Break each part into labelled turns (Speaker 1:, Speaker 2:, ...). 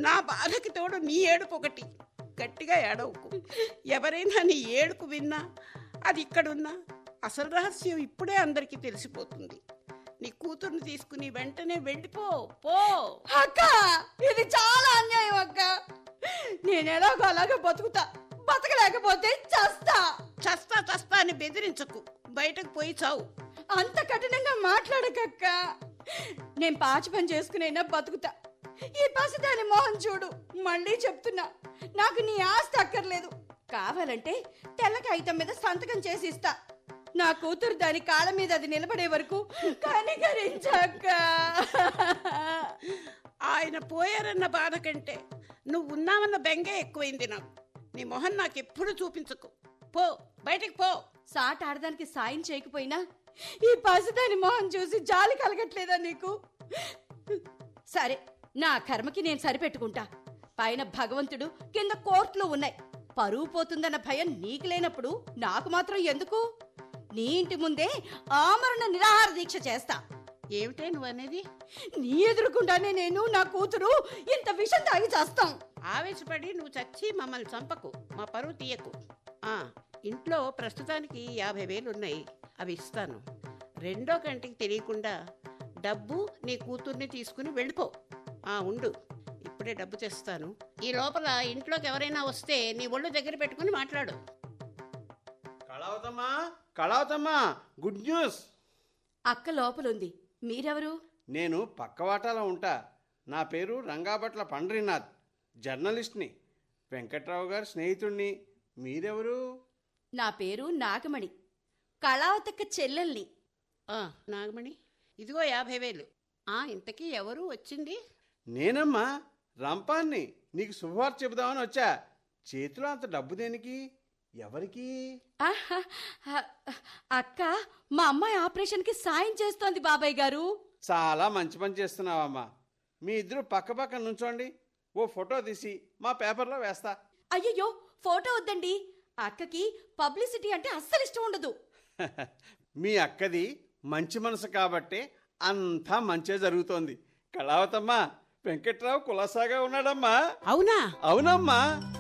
Speaker 1: నా బాధకి తోడు నీ ఏడుపు ఒకటి గట్టిగా ఏడవకు ఎవరైనా నీ ఏడుపు విన్నా అది ఇక్కడున్నా అసలు రహస్యం ఇప్పుడే అందరికీ తెలిసిపోతుంది నీ కూతుర్ని తీసుకుని వెంటనే వెళ్ళిపో పో
Speaker 2: అక్క ఇది చాలా అన్యాయం అక్క నేను ఎలాగో అలాగే బతుకుతా బతకలేకపోతే చస్తా
Speaker 1: చస్తా చస్తా అని బెదిరించకు బయటకు పోయి చావు
Speaker 2: అంత కఠినంగా మాట్లాడకక్క నేను పాచి పని చేసుకునైనా బతుకుతా ఈ పసిదాని మోహన్ చూడు మళ్ళీ చెప్తున్నా నాకు నీ ఆస్తి అక్కర్లేదు కావాలంటే తెల్ల కాగితం మీద సంతకం చేసి ఇస్తా నా కూతురు దాని కాళ్ళ మీద అది నిలబడే వరకు కనికరించక్క
Speaker 1: ఆయన పోయారన్న బాధ కంటే నువ్వు ఉన్నావన్న బెంగే ఎక్కువైంది నాకు నీ మొహం నాకు ఎప్పుడు చూపించకు పో బయటికి పో
Speaker 2: సాట ఆడదానికి సాయం చేయకపోయినా ఈ పసిదాని మొహం చూసి జాలి కలగట్లేదా నీకు సరే నా కర్మకి నేను సరిపెట్టుకుంటా పైన భగవంతుడు కింద కోర్టులు ఉన్నాయి పరువు పోతుందన్న భయం నీకు లేనప్పుడు నాకు మాత్రం ఎందుకు నీ ఇంటి ముందే ఆమరణ నిరాహార దీక్ష చేస్తా
Speaker 1: ఏమిటే నువ్వు అనేది
Speaker 2: నీ ఎదురుకుండానే నేను నా కూతురు ఇంత విషం తాగి చేస్తాం
Speaker 1: ఆవేశపడి నువ్వు చచ్చి మమ్మల్ని చంపకు మా పరువు తీయకు ఆ, ఇంట్లో ప్రస్తుతానికి యాభై వేలు ఉన్నాయి అవి ఇస్తాను రెండో కంటికి తెలియకుండా డబ్బు నీ కూతుర్ని తీసుకుని వెళ్ళిపో ఆ ఉండు ఇప్పుడే డబ్బు తెస్తాను ఈ లోపల ఇంట్లోకి ఎవరైనా వస్తే నీ ఒళ్ళు దగ్గర పెట్టుకుని మాట్లాడు
Speaker 3: కళావతమ్మా కళావతమ్మా గుడ్ న్యూస్
Speaker 2: అక్క లోపలుంది మీరెవరు
Speaker 3: నేను పక్కవాటాలో ఉంటా నా పేరు రంగాభట్ల పండ్రీనాథ్ జర్నలిస్ట్ని వెంకట్రావు గారి స్నేహితుణ్ణి మీరెవరు
Speaker 2: నా పేరు నాగమణి కళావతక్క చెల్లెల్ని
Speaker 1: ఆ, నాగమణి ఇదిగో యాభై వేలు ఆ ఇంతకీ ఎవరు వచ్చింది
Speaker 3: నేనమ్మా రంపాన్ని నీకు శుభవార్త చెబుదామని వచ్చా చేతిలో అంత డబ్బు దేనికి ఎవరికి
Speaker 2: ఆహా, ఆ, అక్క మా అమ్మాయి ఆపరేషన్కి సాయం చేస్తోంది బాబాయ్ గారు
Speaker 3: చాలా మంచి పని చేస్తున్నావమ్మా మీ ఇద్దరు పక్క పక్క నుంచోండి ఓ ఫోటో తీసి మా పేపర్లో వేస్తా
Speaker 2: అయ్యయ్యో ఫోటో వద్దండి అక్కకి పబ్లిసిటీ అంటే అస్సలు ఇష్టం ఉండదు
Speaker 3: మీ అక్కది మంచి మనసు కాబట్టే అంతా మంచే జరుగుతోంది కళావతమ్మా వెంకట్రావు కులాసాగా ఉన్నాడమ్మా
Speaker 1: అవునా
Speaker 3: అవునమ్మా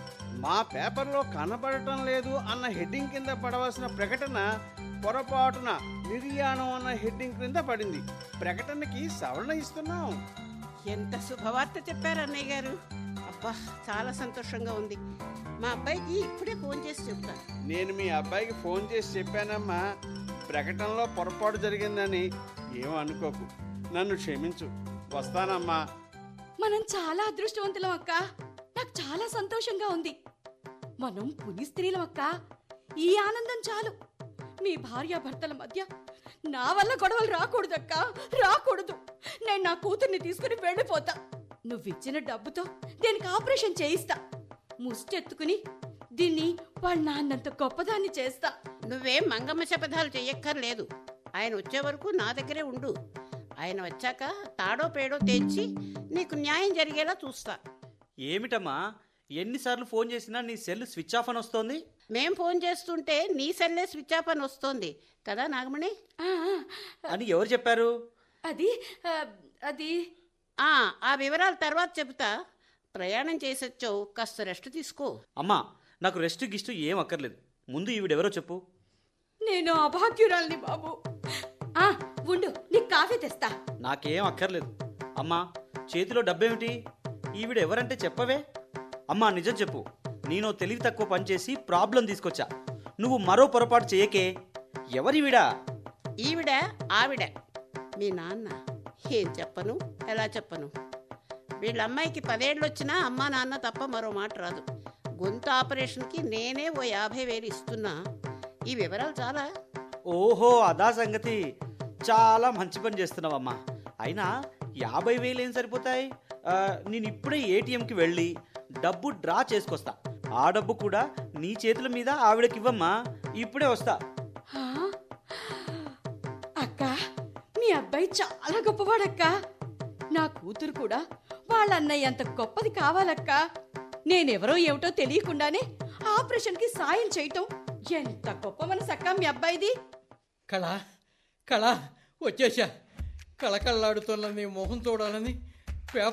Speaker 3: మా పేపర్లో కనపడటం లేదు అన్న హెడ్డింగ్ కింద పడవలసిన ప్రకటన పొరపాటున నిర్యాణం అన్న హెడ్డింగ్ క్రింద పడింది ప్రకటనకి సవరణ ఇస్తున్నాం
Speaker 1: ఎంత శుభవార్త చెప్పారు అన్నయ్య గారు అబ్బా చాలా సంతోషంగా ఉంది మా అబ్బాయికి ఇప్పుడే ఫోన్ చేసి చెప్తాను
Speaker 3: నేను మీ అబ్బాయికి ఫోన్ చేసి చెప్పానమ్మా ప్రకటనలో పొరపాటు జరిగిందని ఏం అనుకోకు నన్ను క్షమించు వస్తానమ్మా
Speaker 2: మనం చాలా అదృష్టవంతులం అక్క నాకు చాలా సంతోషంగా ఉంది మనం పులి స్త్రీలం అక్క ఈ ఆనందం చాలు మీ భార్యాభర్తల మధ్య నా వల్ల గొడవలు రాకూడదక్క రాకూడదు నేను నా కూతుర్ని తీసుకుని వెళ్ళిపోతా నువ్విచ్చిన డబ్బుతో దీనికి ఆపరేషన్ చేయిస్తా ముష్టెత్తుకుని దీన్ని వాళ్ళ నాన్నంత గొప్పదాన్ని చేస్తా
Speaker 1: నువ్వేం మంగమ్మ శపథాలు చెయ్యక్కర్లేదు ఆయన వచ్చే వరకు నా దగ్గరే ఉండు ఆయన వచ్చాక తాడో పేడో తెచ్చి నీకు న్యాయం జరిగేలా చూస్తా
Speaker 4: ఏమిటమ్మా ఎన్నిసార్లు ఫోన్ చేసినా నీ సెల్ స్విచ్ ఆఫ్ అని వస్తోంది
Speaker 1: మేం ఫోన్ చేస్తుంటే నీ సెల్లే స్విచ్ ఆఫ్ అని వస్తోంది కదా నాగమణి
Speaker 2: ఆ,
Speaker 4: అని ఎవరు చెప్పారు
Speaker 2: అది ఆ, అది
Speaker 1: ఆ ఆ వివరాలు తర్వాత చెబుతా ప్రయాణం చేసొచ్చావు కాస్త రెస్ట్ తీసుకో
Speaker 4: అమ్మా నాకు రెస్ట్ గిస్ట్ ఏం అక్కర్లేదు ముందు ఈవిడెవరో చెప్పు
Speaker 2: నేను అభాగ్యురాల్ని బాబు ఆ ఉండు నీకు కాఫీ తెస్తా
Speaker 4: నాకేం అక్కర్లేదు అమ్మా చేతిలో డబ్బేమిటి ఈవిడ ఎవరంటే చెప్పవే అమ్మా నిజం చెప్పు నేను తెలివి తక్కువ పని చేసి ప్రాబ్లం తీసుకొచ్చా నువ్వు మరో పొరపాటు చేయకే ఎవరివిడా
Speaker 1: ఈవిడ ఆవిడ మీ నాన్న ఏం చెప్పను ఎలా చెప్పను వీళ్ళ అమ్మాయికి పదేళ్ళు వచ్చినా అమ్మా నాన్న తప్ప మరో మాట రాదు గొంతు ఆపరేషన్కి నేనే ఓ యాభై వేలు ఇస్తున్నా ఈ వివరాలు చాలా
Speaker 4: ఓహో అదా సంగతి చాలా మంచి పని చేస్తున్నావమ్మా అయినా యాభై వేలు ఏం సరిపోతాయి ఆ, నేను ఇప్పుడే ఏటీఎంకి వెళ్ళి డబ్బు డ్రా చేసుకొస్తా ఆ డబ్బు కూడా నీ చేతుల మీద ఆవిడకి ఇవ్వమ్మా ఇప్పుడే వస్తా
Speaker 2: ఆ? అక్క మీ అబ్బాయి చాలా గొప్పవాడక్క నా కూతురు కూడా వాళ్ళ అన్నయ్య అంత గొప్పది కావాలక్క నేనెవరో ఏమిటో తెలియకుండానే ఆపరేషన్కి సాయం చేయటం ఎంత గొప్ప మనసక్క మీ అబ్బాయిది
Speaker 5: కళ కళ వచ్చేసా కళకళలాడుతున్న నీ మొహం చూడాలని